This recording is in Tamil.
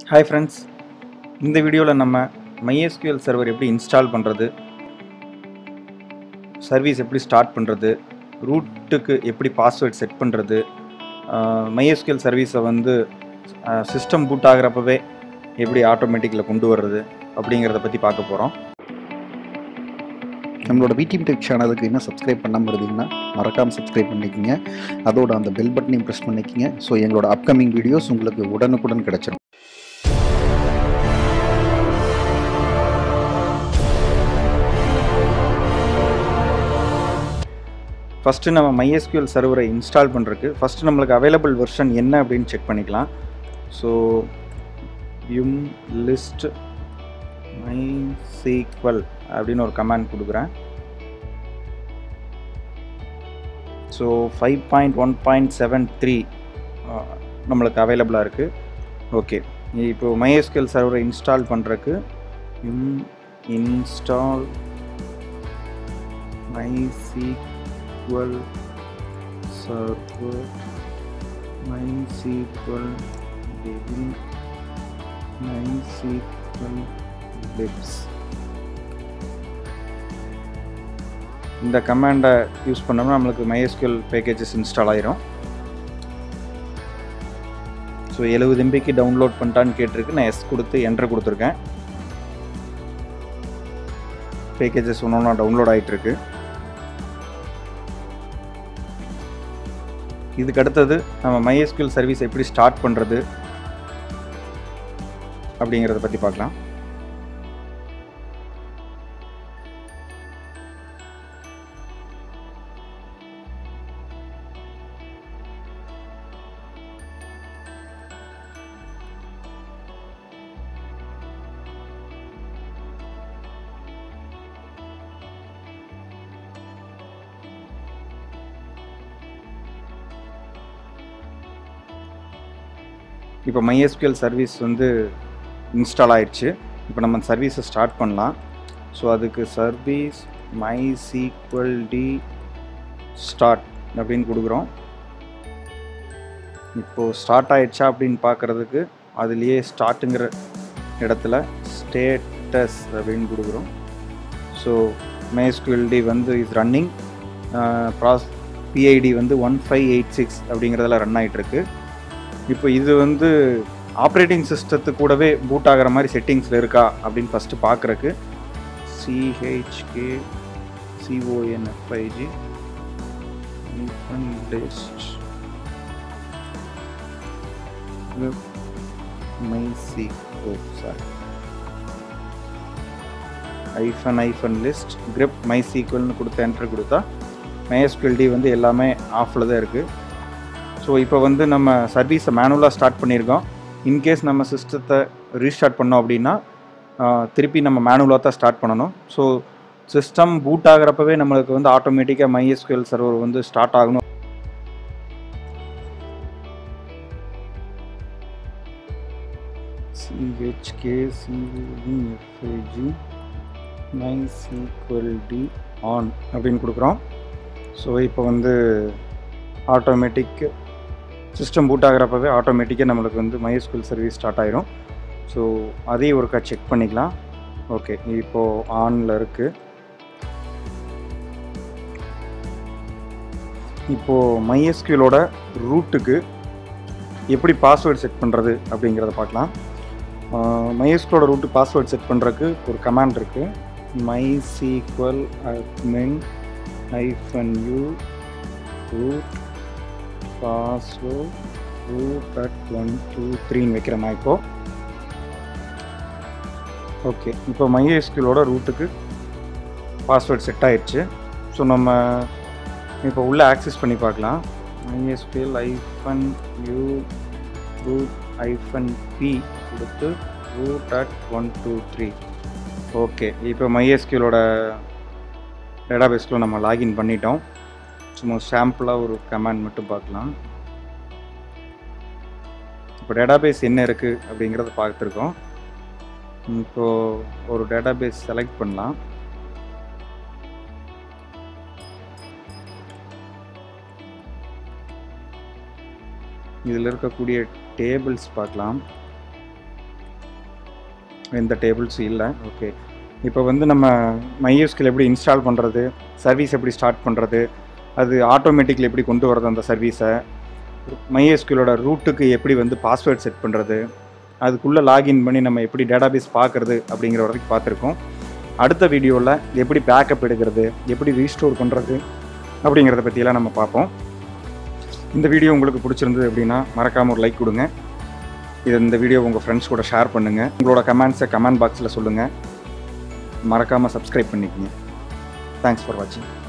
ஹாய் ஃப்ரெண்ட்ஸ் இந்த வீடியோவில் நம்ம MySQL சர்வர் எப்படி இன்ஸ்டால் பண்ணுறது சர்வீஸ் எப்படி ஸ்டார்ட் பண்ணுறது ரூட்டுக்கு எப்படி பாஸ்வேர்ட் செட் பண்ணுறது MySQL சர்வீஸை வந்து சிஸ்டம் பூட் ஆகிறப்பவே எப்படி ஆட்டோமேட்டிக்கில் கொண்டு வர்றது அப்படிங்கிறத பற்றி பார்க்க போகிறோம் நம்மளோட பிடிஎம் டெக் சேனலுக்கு இன்னும் சப்ஸ்கிரைப் பண்ணாமல் இருந்தீங்கன்னா மறக்காமல் சப்ஸ்கிரைப் பண்ணிக்கோங்க அதோட அந்த பெல் பட்டனையும் ப்ரெஸ் பண்ணிக்கோங்க ஸோ எங்களோட அப்கமிங் வீடியோஸ் உங்களுக்கு உடனுக்குடன் கிடைச்சிரும் ஃபஸ்ட்டு நம்ம MySQL சர்வரை இன்ஸ்டால் பண்ணுறதுக்கு ஃபஸ்ட்டு நம்மளுக்கு அவைலபிள் வெர்ஷன் என்ன அப்படின்னு செக் பண்ணிக்கலாம் ஸோ யும் லிஸ்ட் MySQL அப்படின்னு ஒரு கமாண்ட் கொடுக்குறேன் so five point one point seven three நம்மளுக்கு அவைலபிளாக இருக்குது ஓகே இப்போ MySQL சர்வரை இன்ஸ்டால் பண்ணுறதுக்கு யும் install MySQL MySQL server MySQL begin MySQL libs இந்த கமாண்டை யூஸ் பண்ணோம்னா நம்மளுக்கு MySQL பேக்கேஜஸ் இன்ஸ்டால் ஆயிரும் ஸோ எழுபது எம்பிக்கு டவுன்லோட் பண்ணிட்டான்னு கேட்டிருக்கு நான் எஸ் கொடுத்து என்ட்ரு கொடுத்துருக்கேன் பேக்கேஜஸ் ஒன்று ஒன்றா டவுன்லோட் ஆகிட்டுருக்கு இதுக்கு அடுத்தது நம்ம MySQL சர்வீஸ் எப்படி ஸ்டார்ட் பண்ணுறது அப்படிங்கிறத பற்றி பார்க்கலாம் இப்போ MySQL சர்வீஸ் வந்து இன்ஸ்டால் ஆயிடுச்சு இப்போ நம்ம சர்வீஸை ஸ்டார்ட் பண்ணலாம் ஸோ அதுக்கு சர்வீஸ் MySQL டி ஸ்டார்ட் அப்படின்னு கொடுக்குறோம் இப்போது ஸ்டார்ட் ஆயிடுச்சா அப்படின்னு பார்க்குறதுக்கு அதுலேயே ஸ்டார்ட்டுங்கிற இடத்துல ஸ்டேட்டஸ் அப்படின்னு கொடுக்குறோம் ஸோ MySQL டி வந்து இஸ் ரன்னிங் ப்ராஸ் பிஐடி வந்து ஒன் ஃபைவ் எயிட் சிக்ஸ் அப்படிங்கிறதுல ரன் ஆகிட்டுருக்கு இப்போ இது வந்து ஆப்ரேட்டிங் சிஸ்டத்து கூடவே பூட் ஆகிற மாதிரி செட்டிங்ஸில் இருக்கா அப்படின்னு ஃபஸ்ட்டு பார்க்குறக்கு சிஹெச்கே சிஓஎன்எஃப்ஐஜி லிஸ்ட் மைசி ஓ சாரி ஐஃபன் ஐஃபன் லிஸ்ட் கிரிப் மை சீக்வல்னு கொடுத்து என்ட்ரு கொடுத்தா MySQL டி வந்து எல்லாமே ஆஃபில் தான் இருக்குது ஸோ இப்போ வந்து நம்ம சர்வீஸை மேனுவலாக ஸ்டார்ட் பண்ணியிருக்கோம் இன்கேஸ் நம்ம சிஸ்டத்தை ரீஸ்டார்ட் பண்ணோம் அப்படின்னா திருப்பி நம்ம மேனுவலாக தான் ஸ்டார்ட் பண்ணணும் ஸோ சிஸ்டம் பூட் ஆகிறப்பவே நம்மளுக்கு வந்து ஆட்டோமேட்டிக்காக MySQL சர்வர் வந்து ஸ்டார்ட் ஆகணும் CHK CFIG MySQL d on அப்படின்னு கொடுக்குறோம் ஸோ இப்போ வந்து ஆட்டோமேட்டிக் சிஸ்டம் பூட் ஆகிறப்பவே ஆட்டோமேட்டிக்காக நம்மளுக்கு வந்து MySQL சர்வீஸ் ஸ்டார்ட் ஆயிரும் ஸோ அதையும் ஒருக்கா செக் பண்ணிக்கலாம் ஓகே இப்போது ஆனில் இருக்குது இப்போது MySQLோட ரூட்டுக்கு எப்படி பாஸ்வேர்டு செட் பண்ணுறது அப்படிங்கிறத பார்க்கலாம் MySQLோட ரூட்டு பாஸ்வேர்டு செட் பண்ணுறதுக்கு ஒரு கமாண்ட் இருக்குது MySQL admin hyphen u root password root at one two த்ரீன்னு வைக்கிறேன் நான் இப்போது ஓகே இப்போ MySQLோட ரூட்டுக்கு பாஸ்வேர்ட் செட் ஆயிடுச்சு ஸோ நம்ம இப்போ உள்ளே ஆக்சஸ் பண்ணி பார்க்கலாம் MySQL hyphen u root hyphen P கொடுத்து root at one two three okay இப்போ MySQLோட டேட்டாபேஸ்க்குள்ள நம்ம லாகின் பண்ணிட்டோம் சும்மா சாம்பிளாக ஒரு கமாண்ட் மட்டும் பார்க்கலாம் இப்போ டேட்டாபேஸ் என்ன இருக்குது அப்படிங்கிறத பார்த்துருக்கோம் இப்போது ஒரு டேட்டாபேஸ் செலக்ட் பண்ணலாம் இதில் இருக்கக்கூடிய டேபிள்ஸ் பார்க்கலாம் எந்த டேபிள்ஸும் இல்லை ஓகே இப்போ வந்து நம்ம மைஎஸ்கில் எப்படி இன்ஸ்டால் பண்ணுறது சர்வீஸ் எப்படி ஸ்டார்ட் பண்ணுறது அது ஆட்டோமேட்டிக்கில் எப்படி கொண்டு வரது அந்த சர்வீஸை மைஎஸ்கியூலோட ரூட்டுக்கு எப்படி வந்து பாஸ்வேர்ட் செட் பண்ணுறது அதுக்குள்ளே லாகின் பண்ணி நம்ம எப்படி டேட்டாபேஸ் பார்க்குறது அப்படிங்கிற வரைக்கும் பார்த்துருக்கோம் அடுத்த வீடியோவில் எப்படி பேக்கப் எடுக்கிறது எப்படி ரீஸ்டோர் பண்ணுறது அப்படிங்கிறத பற்றியெல்லாம் நம்ம பார்ப்போம் இந்த வீடியோ உங்களுக்கு பிடிச்சிருந்தது அப்படின்னா மறக்காமல் ஒரு லைக் கொடுங்க இது இந்த வீடியோ உங்கள் ஃப்ரெண்ட்ஸ் கூட ஷேர் பண்ணுங்கள் உங்களோட கமெண்ட்ஸை கமெண்ட் பாக்ஸில் சொல்லுங்கள் மறக்காமல் சப்ஸ்கிரைப் பண்ணிக்கங்க தேங்க்ஸ் ஃபார் வாட்சிங்